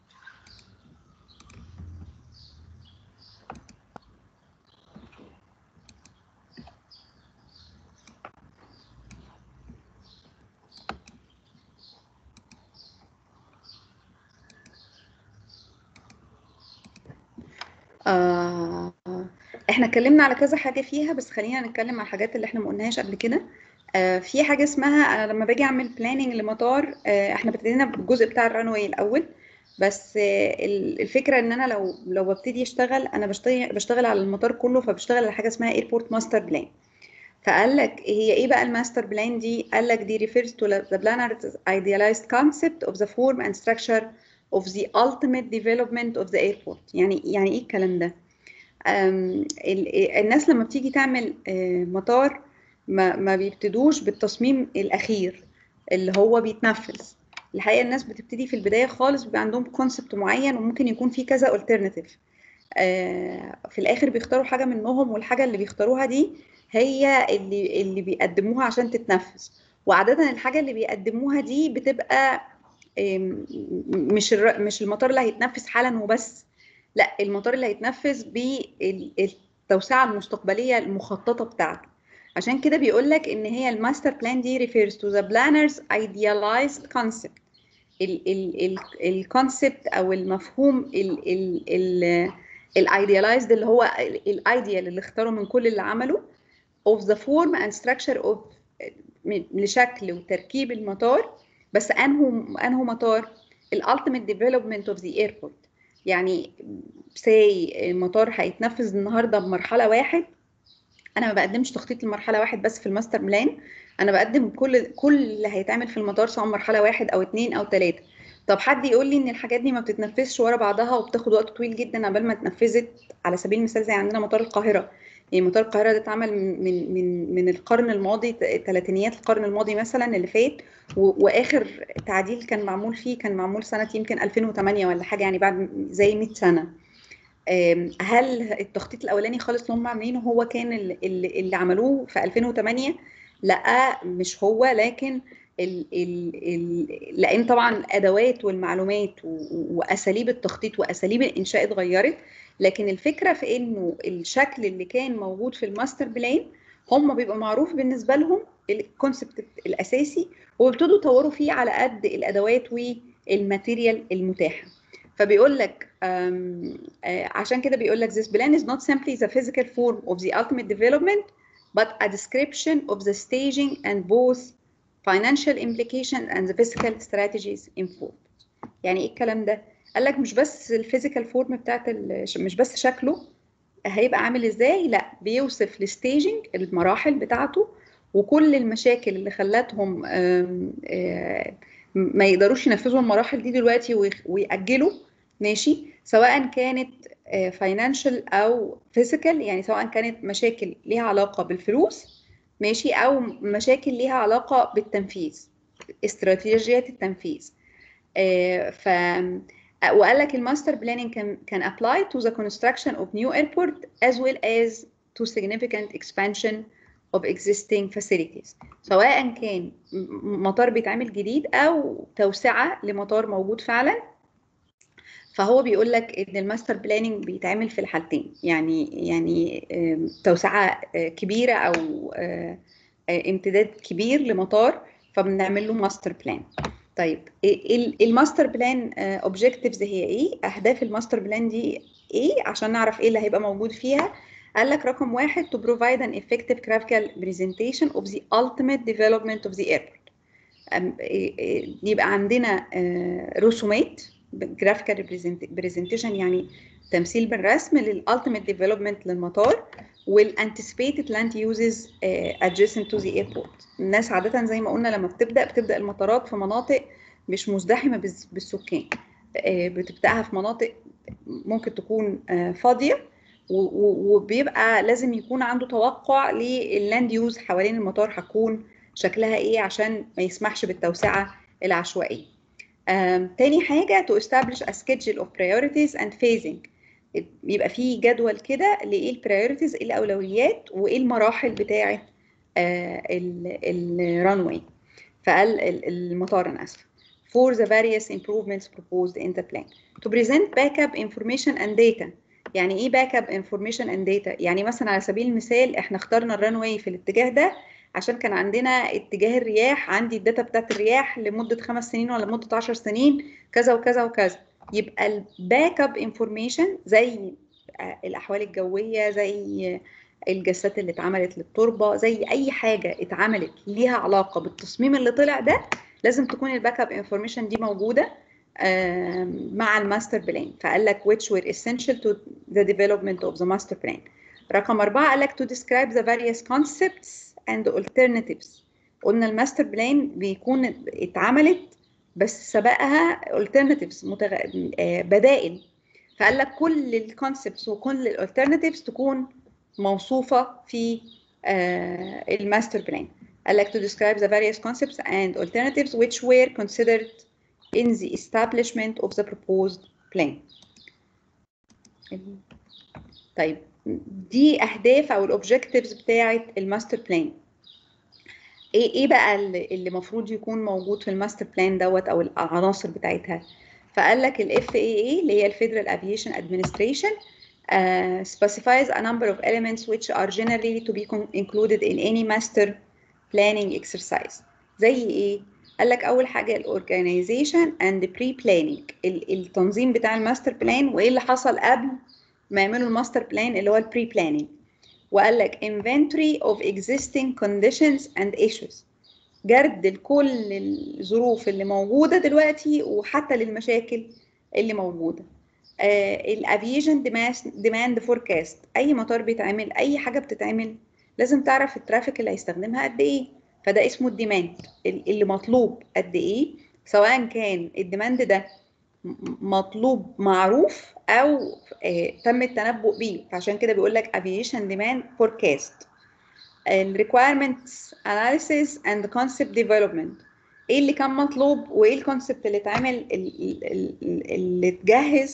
آه احنا اتكلمنا على كذا حاجة فيها بس خلينا نتكلم على الحاجات اللي احنا ما قلناهاش قبل كده آه في حاجة اسمها انا لما باجي اعمل بلاننج لمطار آه احنا ابتدينا بالجزء بتاع الرانوي الاول بس آه ال- الفكرة ان انا لو لو ببتدي اشتغل انا بشتغل بشتغل على المطار كله فبشتغل على حاجة اسمها ايربورت ماستر بلان فقال لك هي ايه بقى الماستر بلان دي قال لك دي refers to the planner's idealized concept of the form and structure of the ultimate development of the airport يعني يعني ايه الكلام ده أم، ال- الناس لما بتيجي تعمل آه، مطار ما ما بيبتدوش بالتصميم الأخير اللي هو بيتنفذ الحقيقة الناس بتبتدي في البداية خالص بيبقى عندهم كونسبت معين وممكن يكون في كذا alternative آه، في الآخر بيختاروا حاجة منهم والحاجة اللي بيختاروها دي هي اللي اللي بيقدموها عشان تتنفذ وعادة الحاجة اللي بيقدموها دي بتبقى آم، مش الر- مش المطار اللي هيتنفذ حالا وبس لا المطار اللي هيتنفذ بالتوسعة المستقبلية المخططة بتاعته عشان كده بيقول لك ان هي الماستر بلان دي refers to the planner's idealized concept الكونسبت او المفهوم ال ال ال الايديالايزد اللي هو الايديال اللي اختاره من كل اللي عمله of the form and structure of لشكل وتركيب المطار بس انهو انهو مطار الالتيميت ديفلوبمنت اوف ذا ايربورت يعني سي مطار هيتنفذ النهارده بمرحله واحد انا ما بقدمش تخطيط لمرحله واحد بس في الماستر بلان انا بقدم كل كل اللي هيتعمل في المطار سواء مرحله واحد او اتنين او تلاته طب حد يقول لي ان الحاجات دي ما بتتنفذش ورا بعضها وبتاخد وقت طويل جدا قبل ما اتنفذت على سبيل المثال زي عندنا مطار القاهره يعني مطار القاهره ده اتعمل من من من القرن الماضي ثلاثينيات القرن الماضي مثلا اللي فات و- واخر تعديل كان معمول فيه كان معمول سنه يمكن 2008 ولا حاجه يعني بعد زي 100 سنه آم، هل التخطيط الاولاني خالص اللي هم عاملينه هو كان ال- ال- اللي عملوه في 2008 لا مش هو لكن ال ال ال لان طبعا الادوات والمعلومات و- واساليب التخطيط واساليب الانشاء اتغيرت لكن الفكره في انه الشكل اللي كان موجود في الماستر بلان هم بيبقى معروف بالنسبه لهم الكونسبت الاساسي وبيبتدوا يطوروا فيه على قد الادوات والماتيريال المتاحه فبيقول لك آم، آه، عشان كده بيقول لك this plan is not simply the physical form of the ultimate development but a description of the staging and both financial implication and the physical strategies involved يعني ايه الكلام ده قال لك مش بس الفيزيكال فورم بتاعت ال- مش بس شكله هيبقى عامل ازاي لا بيوصف الستيجنج المراحل بتاعته وكل المشاكل اللي خلتهم آم، آه، ما يقدروش ينفذوا المراحل دي دلوقتي ويخ- ويأجلوا ماشي سواء كانت فاينانشال او فيزيكال يعني سواء كانت مشاكل ليها علاقة بالفلوس ماشي او مشاكل ليها علاقة بالتنفيذ استراتيجيات التنفيذ آه، ف وقال لك الماستر بلاننج can, can apply to the construction of new airport as well as to significant expansion of existing facilities سواء كان م- مطار بيتعمل جديد او توسعة لمطار موجود فعلا فهو بيقول لك ان الماستر بلاننج بيتعمل في الحالتين يعني يعني آم، توسعة آه، كبيرة او آه، آه، امتداد كبير لمطار فبنعمل له ماستر بلان طيب إيه- ال- الماستر بلان اوبجكتيفز هي ايه اهداف الماستر بلان دي ايه عشان نعرف ايه اللي هيبقى موجود فيها قال لك رقم واحد to provide an effective graphical presentation of the ultimate development of the airport أم- إيه- إيه، يبقى عندنا آه، رسومات جرافيكال برزنتيشن يعني تمثيل بالرسم للالتيميت ديفلوبمنت للمطار والانتسبيتد لاند يوزز adjacent to the airport الناس عاده زي ما قلنا لما بتبدا بتبدا المطارات في مناطق مش مزدحمه بالس- بالسكان آه، بتبداها في مناطق ممكن تكون آه، فاضيه و- و- وبيبقى لازم يكون عنده توقع لللاند يوز حوالين المطار هتكون شكلها ايه عشان ما يسمحش بالتوسعه العشوائيه آم، تاني حاجة to establish a schedule of priorities and phasing يبقى في جدول كده لإيه البرايورتيز إيه الأولويات وإيه المراحل بتاعة الرانواي فقال ال- المطار أنا آسفة for the various improvements proposed in the plan to present backup information and data يعني ايه backup information and data يعني مثلا على سبيل المثال احنا اخترنا الرانواي في الاتجاه ده عشان كان عندنا اتجاه الرياح عندي الداتا بتاعت الرياح لمدة خمس سنين ولا لمدة عشر سنين كذا وكذا وكذا يبقى الباك اب انفورميشن زي آه، الأحوال الجوية زي الجسات اللي اتعملت للتربة زي أي حاجة اتعملت ليها علاقة بالتصميم اللي طلع ده لازم تكون الباك اب انفورميشن دي موجودة آم، مع الماستر بلان فقال لك which were essential to the development of the master plan رقم أربعة قال لك to describe the various concepts and alternatives قلنا الماستر بلان بيكون اتعملت بس سبقها alternatives متغ... آه، بدائل فقال لك كل الكونسبتس وكل الالترناتيفز تكون موصوفة في آه، الماستر بلان قال لك to describe the various concepts and alternatives which were considered in the establishment of the proposed plan طيب دي اهداف او الاوبجكتيفز بتاعه الماستر بلان ايه ايه بقى اللي اللي المفروض يكون موجود في الماستر بلان دوت او العناصر بتاعتها فقال لك الاف اي اي اللي هي الفيدرال افيشن ادمنستريشن specifies a number of elements which are generally to be con- included in any master planning exercise زي ايه قال لك اول حاجه الاورجانيزيشن اند بري بلاننج التنظيم بتاع الماستر بلان وايه اللي حصل قبل ما يعملوا الماستر بلان اللي هو البري بلاننج وقال لك inventory of existing conditions and issues جرد لكل الظروف اللي موجودة دلوقتي وحتى للمشاكل اللي موجودة الافيشن ديماند فوركاست اي مطار بيتعمل اي حاجة بتتعمل لازم تعرف الترافيك اللي هيستخدمها قد ايه فده اسمه الديماند اللي مطلوب قد ايه سواء كان الديماند ده م- مطلوب معروف او آه، تم التنبؤ بيه فعشان كده بيقول لك aviation demand forecast ال requirements analysis and concept development ايه اللي كان مطلوب وايه الكونسبت اللي اتعمل ال- ال- ال- اللي اتجهز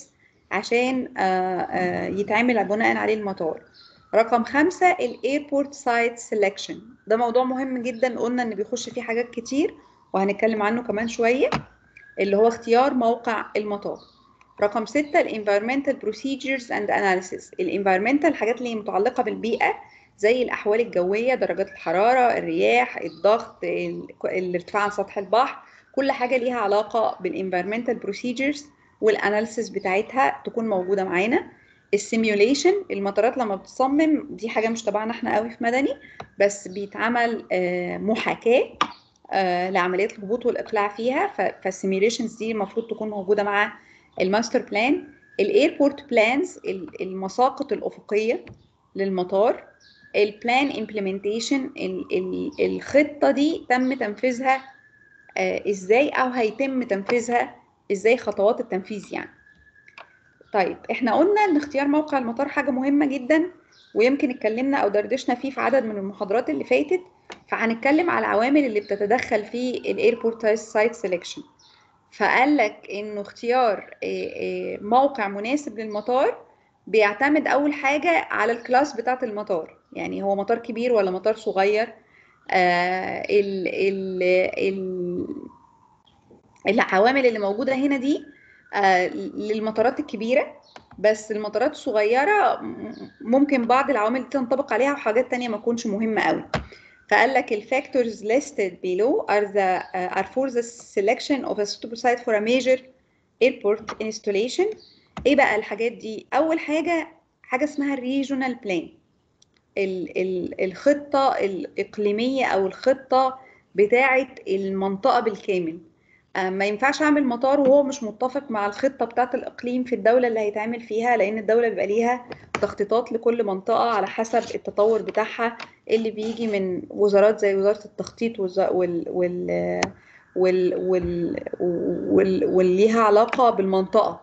عشان آه، آه، يتعمل بناء عليه المطار رقم خمسة الايربورت سايت سelection ده موضوع مهم جدا قلنا ان بيخش فيه حاجات كتير وهنتكلم عنه كمان شوية اللي هو اختيار موقع المطار رقم ستة الانفيرمنتال بروسيجرز اند اناليسيس الانفيرمنتال الحاجات اللي متعلقة بالبيئة زي الأحوال الجوية درجات الحرارة الرياح الضغط ال- الارتفاع عن سطح البحر كل حاجة ليها علاقة بالانفيرمنتال بروسيجرز والاناليسيس بتاعتها تكون موجودة معانا السيميوليشن المطارات لما بتصمم دي حاجة مش تبعنا احنا قوي في مدني بس بيتعمل آه، محاكاة آه، لعمليات الهبوط والإقلاع فيها فالسيميوليشنز دي المفروض تكون موجودة مع الماستر بلان الايربورت بلانز المساقط الأفقية للمطار البلان امبلمنتيشن الخطة دي تم تنفيذها آه، ازاي او هيتم تنفيذها ازاي خطوات التنفيذ يعني طيب احنا قلنا ان اختيار موقع المطار حاجة مهمة جدا ويمكن اتكلمنا او دردشنا فيه في عدد من المحاضرات اللي فاتت فهنتكلم على العوامل اللي بتتدخل في الايربورت سايت سيلكشن فقال لك انه اختيار آه، آه، موقع مناسب للمطار بيعتمد اول حاجة على الكلاس بتاعت المطار يعني هو مطار كبير ولا مطار صغير آه ال ال ال العوامل اللي موجودة هنا دي آه للمطارات الكبيرة بس المطارات الصغيرة م- ممكن بعض العوامل دي تنطبق عليها وحاجات تانية ما تكونش مهمة قوي فقال لك ال factors listed below are the uh, are for the selection of a suitable site for a major airport installation ايه بقى الحاجات دي اول حاجة حاجة اسمها regional plan ال- ال- الخطة الإقليمية أو الخطة بتاعة المنطقة بالكامل آه، ما ينفعش أعمل مطار وهو مش متفق مع الخطة بتاعة الإقليم في الدولة اللي هيتعمل فيها لأن الدولة بيبقى ليها تخطيطات لكل منطقة على حسب التطور بتاعها اللي بيجي من وزارات زي وزارة التخطيط وز- وال وال وال وال وال واللي ليها علاقة بالمنطقة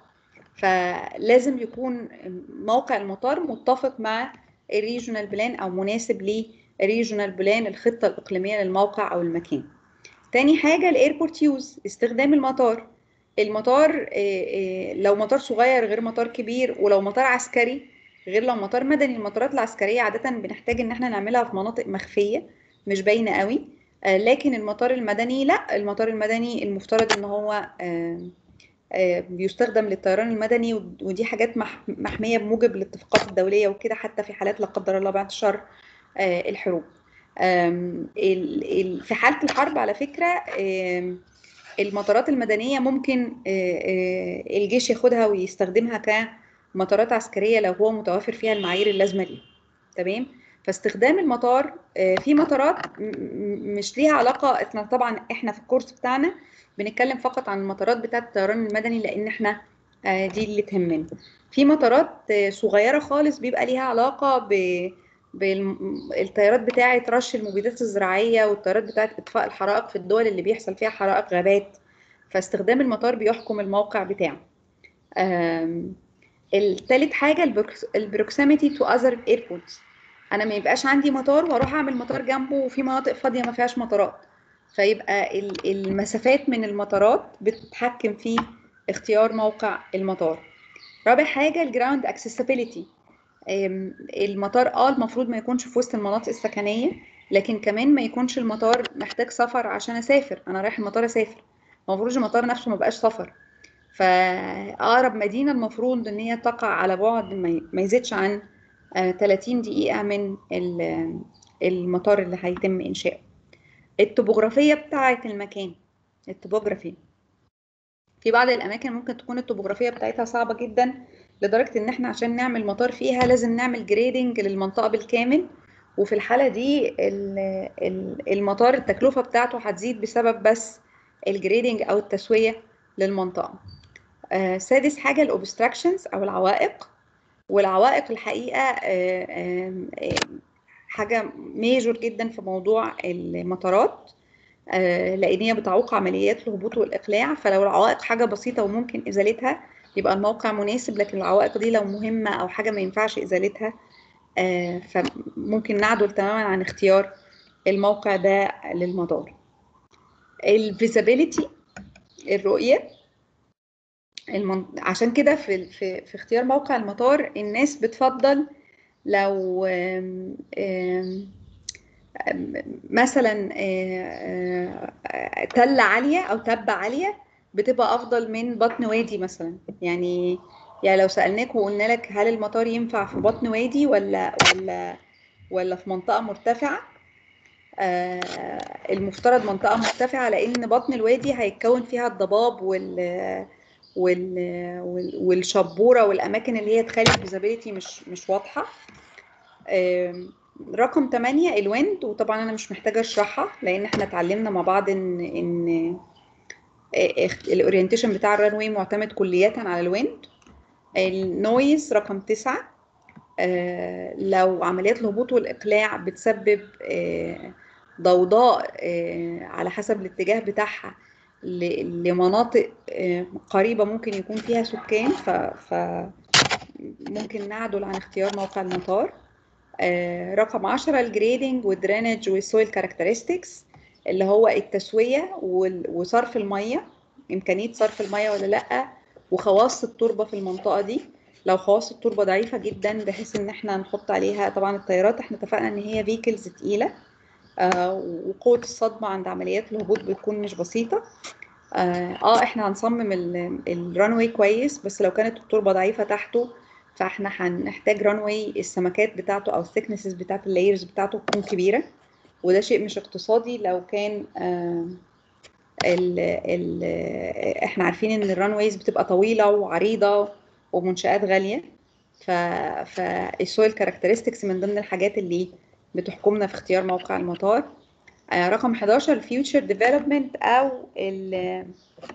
فلازم يكون موقع المطار متفق مع الريجونال بلان او مناسب للريجونال بلان الخطه الاقليميه للموقع او المكان تاني حاجه الايربورت يوز استخدام المطار المطار آه، آه، لو مطار صغير غير مطار كبير ولو مطار عسكري غير لو مطار مدني المطارات العسكريه عاده بنحتاج ان احنا نعملها في مناطق مخفيه مش باينه قوي آه، لكن المطار المدني لا المطار المدني المفترض ان هو آه، آه، بيستخدم للطيران المدني ود- ودي حاجات مح- محمية بموجب الاتفاقات الدولية وكده حتى في حالات لا قدر الله بعد شر آه، الحروب آم، ال- ال- في حالة الحرب على فكرة آم، المطارات المدنية ممكن آه، آه، الجيش ياخدها ويستخدمها كمطارات عسكرية لو هو متوافر فيها المعايير اللازمة ليه تمام فاستخدام المطار آه، في مطارات م- م- مش ليها علاقة احنا طبعا احنا في الكورس بتاعنا بنتكلم فقط عن المطارات بتاعة الطيران المدني لان احنا آه، دي اللي تهمنا في مطارات آه، صغيرة خالص بيبقى ليها علاقة ب بالطيارات بتاعة رش المبيدات الزراعية والطيارات بتاعة إطفاء الحرائق في الدول اللي بيحصل فيها حرائق غابات فاستخدام المطار بيحكم الموقع بتاعه آم، التالت حاجة البروكسيميتي تو اذر ايربورتس انا ما يبقاش عندي مطار واروح اعمل مطار جنبه وفي مناطق فاضية ما فيهاش مطارات فيبقى ال- المسافات من المطارات بتتحكم في اختيار موقع المطار رابع حاجة الجراوند اكسسبيليتي المطار اه المفروض ما يكونش في وسط المناطق السكنية لكن كمان ما يكونش المطار محتاج سفر عشان اسافر انا رايح المطار اسافر المفروض المطار نفسه ما بقاش سفر فأقرب مدينة المفروض إن هي تقع على بعد ما ي- ما يزيدش عن آه، 30 دقيقة من ال- المطار اللي هيتم إنشاؤه الطبوغرافية بتاعة المكان الطبوغرافي في بعض الأماكن ممكن تكون الطبوغرافية بتاعتها صعبة جدا لدرجة إن إحنا عشان نعمل مطار فيها لازم نعمل جريدنج للمنطقة بالكامل وفي الحالة دي ال- ال- المطار التكلفة بتاعته هتزيد بسبب بس الجريدنج أو التسوية للمنطقة آه، سادس حاجة الأوبستراكشنز أو العوائق والعوائق الحقيقة آه، آم، آه، حاجة ميجور جدا في موضوع المطارات آه، لأن هي بتعوق عمليات الهبوط والإقلاع فلو العوائق حاجة بسيطة وممكن إزالتها يبقى الموقع مناسب لكن العوائق دي لو مهمة أو حاجة ما ينفعش إزالتها آه، فممكن نعدل تماما عن اختيار الموقع ده للمطار الفيزابيليتي الرؤية المن... عشان كده في في في اختيار موقع المطار الناس بتفضل لو آم، آم، آم، مثلا آه، آه، تلة عالية أو تبة عالية بتبقى أفضل من بطن وادي مثلا يعني يعني لو سألناك وقلنا لك هل المطار ينفع في بطن وادي ولا ولا ولا في منطقة مرتفعة آه، المفترض منطقة مرتفعة لأن بطن الوادي هيتكون فيها الضباب وال وال وال- والشبورة والأماكن اللي هي تخلي الفيزابيليتي مش مش واضحة آم، رقم 8 الويند وطبعا أنا مش محتاجة أشرحها لأن احنا اتعلمنا مع بعض إن إن الأورينتيشن بتاع الرانوي معتمد كلية على الويند النويز رقم 9 آه، لو عمليات الهبوط والإقلاع بتسبب آه، ضوضاء آه، على حسب الاتجاه بتاعها ل- لمناطق آه، قريبة ممكن يكون فيها سكان ف, ف ممكن نعدل عن اختيار موقع المطار آه، رقم 10 الجريدنج والدرينج والسويل كاركترستكس اللي هو التسوية وال- وصرف المية إمكانية صرف المية ولا لأ وخواص التربة في المنطقة دي لو خواص التربة ضعيفة جدا بحيث ان احنا نحط عليها طبعا الطيارات احنا اتفقنا ان هي فيكلز تقيلة آه وقوة الصدمة عند عمليات الهبوط بتكون مش بسيطة اه آه، احنا هنصمم الرانوي كويس بس لو كانت التربة ضعيفة تحته فاحنا هنحتاج رانوي السمكات بتاعته او الثيكنسز بتاعت اللايرز بتاعته تكون كبيرة وده شيء مش اقتصادي لو كان آه ال ال احنا عارفين ان الرانويز بتبقى طويله وعريضه ومنشآت غاليه ف فالسويل كاركترستكس من ضمن الحاجات اللي بتحكمنا في اختيار موقع المطار آه، رقم 11 الفيوتشر ديفلوبمنت او ال-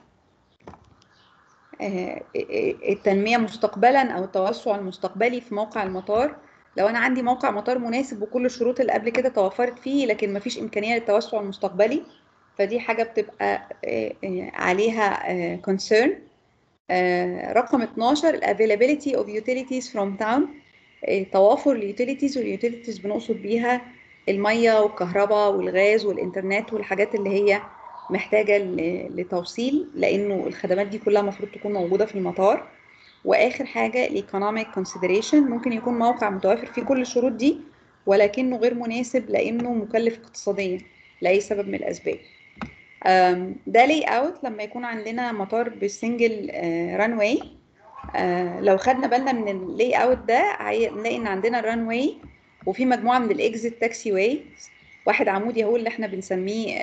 آه، التنميه مستقبلا او التوسع المستقبلي في موقع المطار لو انا عندي موقع مطار مناسب وكل الشروط اللي قبل كده توفرت فيه لكن مفيش امكانيه للتوسع المستقبلي فدي حاجه بتبقى آه، آه، عليها كونسيرن رقم 12 ال availability of utilities from town آه، توافر اليوتيليتيز واليوتيليتيز بنقصد بيها الميه والكهرباء والغاز والانترنت والحاجات اللي هي محتاجه ل- لتوصيل لانه الخدمات دي كلها المفروض تكون موجوده في المطار واخر حاجه الايكونوميك كونسيدريشن ممكن يكون موقع متوافر فيه كل الشروط دي ولكنه غير مناسب لانه مكلف اقتصاديا لاي سبب من الاسباب أم، ده لي اوت لما يكون عندنا مطار بالسنجل ران واي لو خدنا بالنا من اللي اوت ده هنلاقي ان عندنا الران واي وفي مجموعه من الاكزيت تاكسي واي واحد عمودي هو اللي احنا بنسميه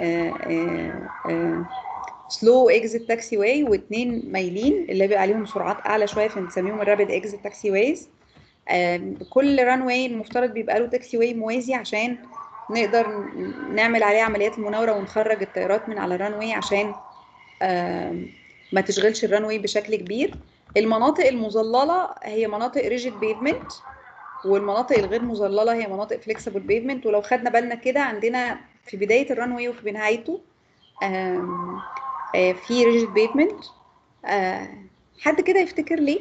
سلو اكزيت تاكسي واي واثنين مايلين اللي بيبقى عليهم سرعات اعلى شويه فبنسميهم الرابid اكزيت تاكسي وايز كل ران واي المفترض بيبقى له تاكسي واي موازي عشان نقدر ن- نعمل عليه عمليات المناوره ونخرج الطيارات من على الران واي عشان آم، ما تشغلش الران واي بشكل كبير المناطق المظلله هي مناطق ريجيد بيفمنت والمناطق الغير مظلله هي مناطق فليكسبل بيفمنت ولو خدنا بالنا كده عندنا في بدايه الران واي وفي نهايته آم، آه، في ريجيد بيفمنت حد كده يفتكر ليه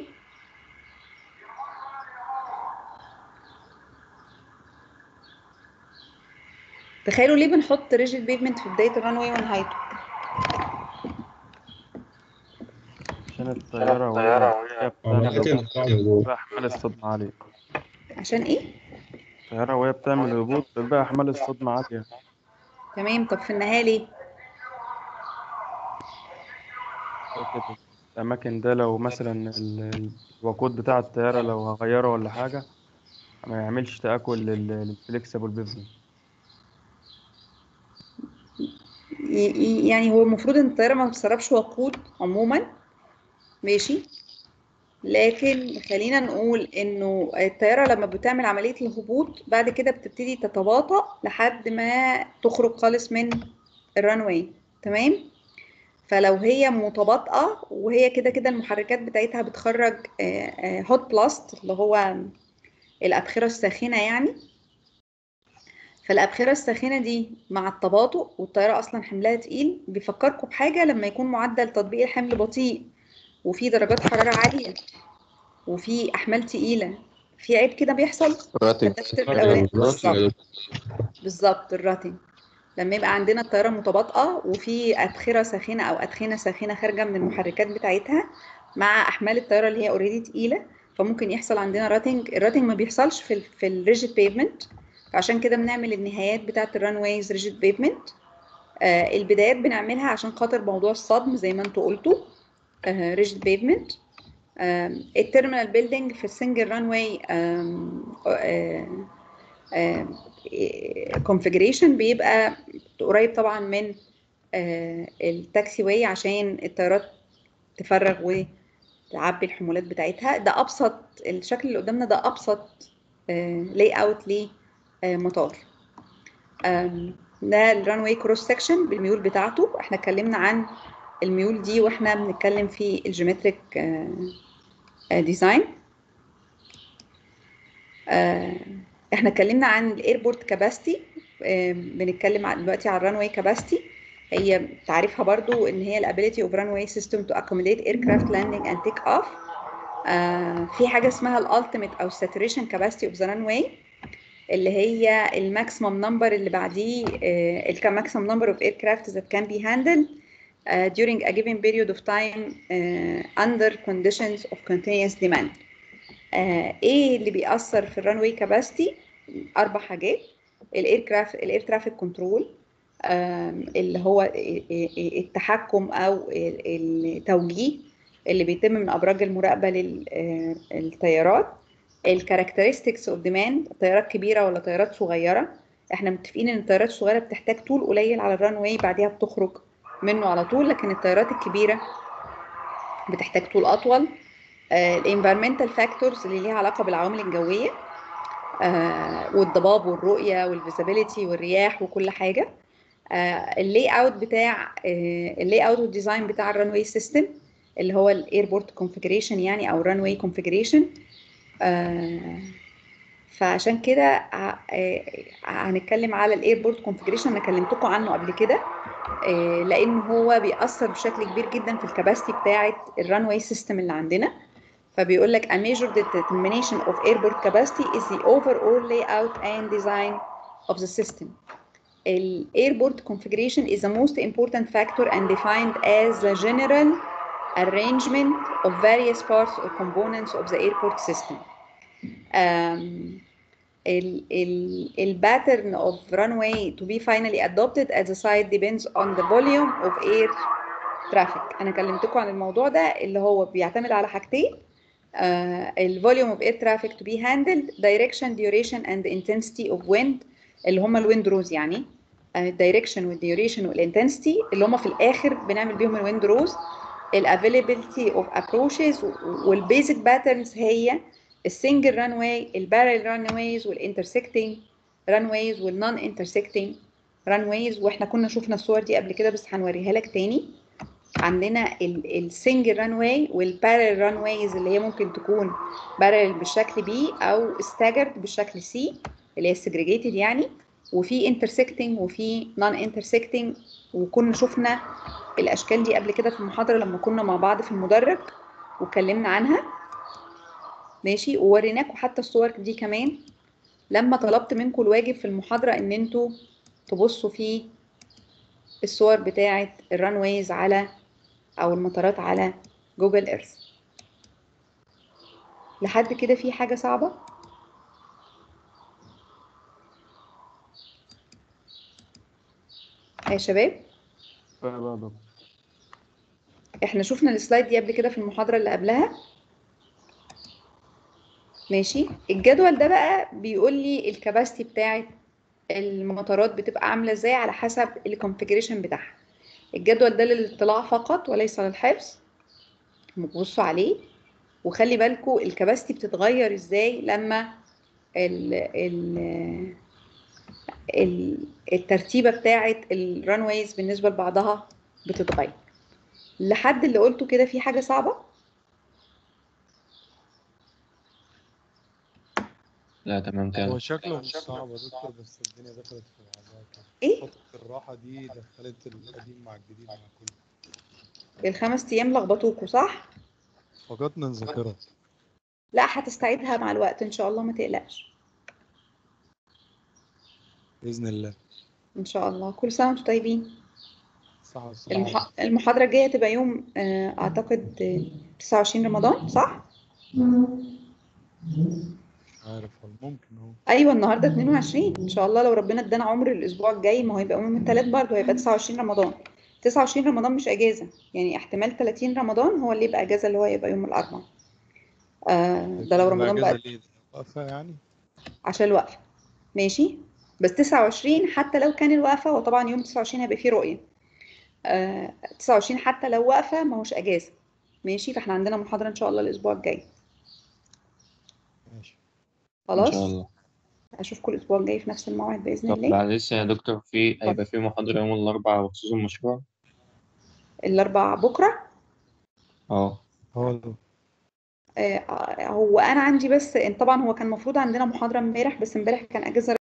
تخيلوا ليه بنحط ريجيد بيفمنت في بدايه الران واي ونهايته عشان الطيارة وهي بتعمل بقى أحمال الصدمة عالية عشان ايه الطيارة وهي بتعمل هبوط بقى أحمال الصدمة عالية تمام طب في النهايه ليه كده. الأماكن ده لو مثلا ال- الوقود بتاع الطيارة لو هغيره ولا حاجة ما يعملش تآكل لل- للفليكسبل بيفمنت ي- ي- يعني هو المفروض ان الطياره ما بتسربش وقود عموما ماشي لكن خلينا نقول انه الطياره لما بتعمل عمليه الهبوط بعد كده بتبتدي تتباطأ لحد ما تخرج خالص من الرانواي تمام فلو هي متباطئه وهي كده كده المحركات بتاعتها بتخرج هوت بلاست اللي هو الابخره الساخنه يعني فالابخره الساخنه دي مع التباطؤ والطياره اصلا حملها تقيل بيفكركم بحاجه لما يكون معدل تطبيق الحمل بطيء وفي درجات حراره عاليه وفي احمال تقيله في عيب كده بيحصل راتب ده الترم الاولاني بالظبط بالظبط الراتنج لما يبقى عندنا الطياره متباطئه وفي ادخره ساخنه او ادخنه ساخنه خارجه من المحركات بتاعتها مع احمال الطياره اللي هي اوريدي تقيله فممكن يحصل عندنا راتنج الراتنج ما بيحصلش في ال في الريجيد بيفمنت فعشان كده بنعمل النهايات بتاعه الران ويز ريجيد بيفمنت آه البدايات بنعملها عشان خاطر موضوع الصدم زي ما انتوا قلتوا ريجيد بيفمنت التيرمينال بيلدينج في السنجل ران واي كونفجريشن بيبقى قريب طبعا من آه، التاكسي واي عشان الطيارات تفرغ وتعبي الحمولات بتاعتها ده ابسط الشكل اللي قدامنا ده ابسط لاي اوت لمطار آم، ده الران واي كروس سكشن بالميول بتاعته احنا اتكلمنا عن الميول دي واحنا بنتكلم في الجيومتريك ديزاين احنا اتكلمنا عن الايربورت كاباسيتي بنتكلم عن- دلوقتي على الران واي كاباسيتي هي تعريفها برضو ان هي الابيليتي اوف ران واي سيستم تو accommodate aircraft landing and take off آه، في حاجه اسمها الالتيميت او saturation capacity of the runway اللي هي الماكسيمم نمبر اللي بعديه الماكسيمم نمبر of aircraft that can be handled uh, during a given period of time uh, under conditions of continuous demand. Uh, ايه اللي بيأثر في الران واي كاباسيتي؟ اربع حاجات الاير كرافت الاير ترافيك كنترول اللي هو التحكم او التوجيه اللي بيتم من ابراج المراقبه للطيارات الكاركترستكس اوف ديماند طيارات كبيره ولا طيارات صغيره احنا متفقين ان الطيارات الصغيره بتحتاج طول قليل على الران واي بعديها بتخرج منه على طول لكن الطيارات الكبيره بتحتاج طول اطول الانفيرمنتال فاكتورز اللي ليها علاقه بالعوامل الجويه آه، والضباب والرؤيه والفيزابيليتي والرياح وكل حاجه اللاي اوت بتاع اللاي اوت والديزاين بتاع الران واي سيستم اللي هو الايربورت كونفيجريشن يعني او الران واي كونفيجريشن فعشان كده ع- آه، هنتكلم على الايربورت كونفيجريشن انا كلمتكم عنه قبل كده آه، لان هو بيأثر بشكل كبير جدا في الكباستي بتاعه الران واي سيستم اللي عندنا فبيقول لك a major determination of airport capacity is the overall layout and design of the system. The airport configuration is the most important factor and defined as the general arrangement of various parts or components of the airport system. Um, ال, ال, ال pattern of runway to be finally adopted at the site depends on the volume of air traffic. أنا كلمتكم عن الموضوع ده اللي هو بيعتمد على حاجتين ال volume of air traffic to be handled direction duration and intensity of wind اللي هم الويند روز يعني الدايركشن والديوريشن والانتنسيتي اللي هم في الاخر بنعمل بيهم الويند روز الافيلابيلتي اوف ابروشز والبيزك باترنز هي السنجل ران واي البارل ران وايز والانترسكتنج ران وايز والنون انترسكتنج ران وايز واحنا كنا شفنا الصور دي قبل كده بس هنوريها لك تاني عندنا السنجل ران واي والبارل ران وايز اللي هي ممكن تكون بارل بالشكل بي او staggered بالشكل سي اللي هي segregated يعني وفي intersecting وفي non intersecting وكنا شفنا الاشكال دي قبل كده في المحاضره لما كنا مع بعض في المدرج واتكلمنا عنها ماشي ووريناكم حتى الصور دي كمان لما طلبت منكم الواجب في المحاضره ان انتوا تبصوا في الصور بتاعه الران وايز على او المطارات على جوجل ايرث لحد كده في حاجه صعبه يا شباب بقى بقى دكتور احنا شفنا السلايد دي قبل كده في المحاضرة اللي قبلها ماشي الجدول ده بقى بيقول لي الكباستي بتاعت المطارات بتبقى عاملة ازاي على حسب الكونفيجريشن بتاعها الجدول ده للاطلاع فقط وليس للحفظ بصوا عليه وخلي بالكوا الكباستي بتتغير ازاي لما ال ال ال الترتيبة بتاعت الرانويز بالنسبة لبعضها بتتغير لحد اللي قلته كده في حاجة صعبة لا تمام هو كده شكله مش صعب يا دكتور بس الدنيا دخلت في بعضها كده ايه فترة الراحة دي دخلت القديم مع الجديد مع كله الخمس ايام لخبطوكوا صح فقدنا الذاكرة لا هتستعيدها مع الوقت ان شاء الله ما تقلقش بإذن الله ان شاء الله كل سنة وانتم طيبين الصحة والسلامة المح... المحاضرة الجاية تبقى يوم آه، أعتقد آه، 29 رمضان صح؟ مش عارف هل ممكن هو أيوة النهاردة 22 إن شاء الله لو ربنا ادانا عمر الأسبوع الجاي ما هو يبقى يوم الثلاث برضه هيبقى 29 رمضان 29 رمضان مش أجازة يعني احتمال 30 رمضان هو اللي يبقى أجازة اللي هو يبقى يوم الأربعاء آه ده لو رمضان الأجازة بقى ليه ده؟ واقفة يعني عشان الوقفة ماشي بس 29 حتى لو كان الوقفة وطبعا يوم 29 هيبقى فيه رؤية آه 29 حتى لو واقفة ما هوش أجازة ماشي فاحنا عندنا محاضرة إن شاء الله الأسبوع الجاي ماشي إن خلاص شاء الله أشوفكم الأسبوع الجاي في نفس الموعد بإذن طب الله معلش يا دكتور في هيبقى في محاضرة يوم الأربعاء بخصوص المشروع الأربع بكرة هو اه ده آه، هو أنا عندي بس طبعا هو كان المفروض عندنا محاضرة امبارح بس امبارح كان أجازة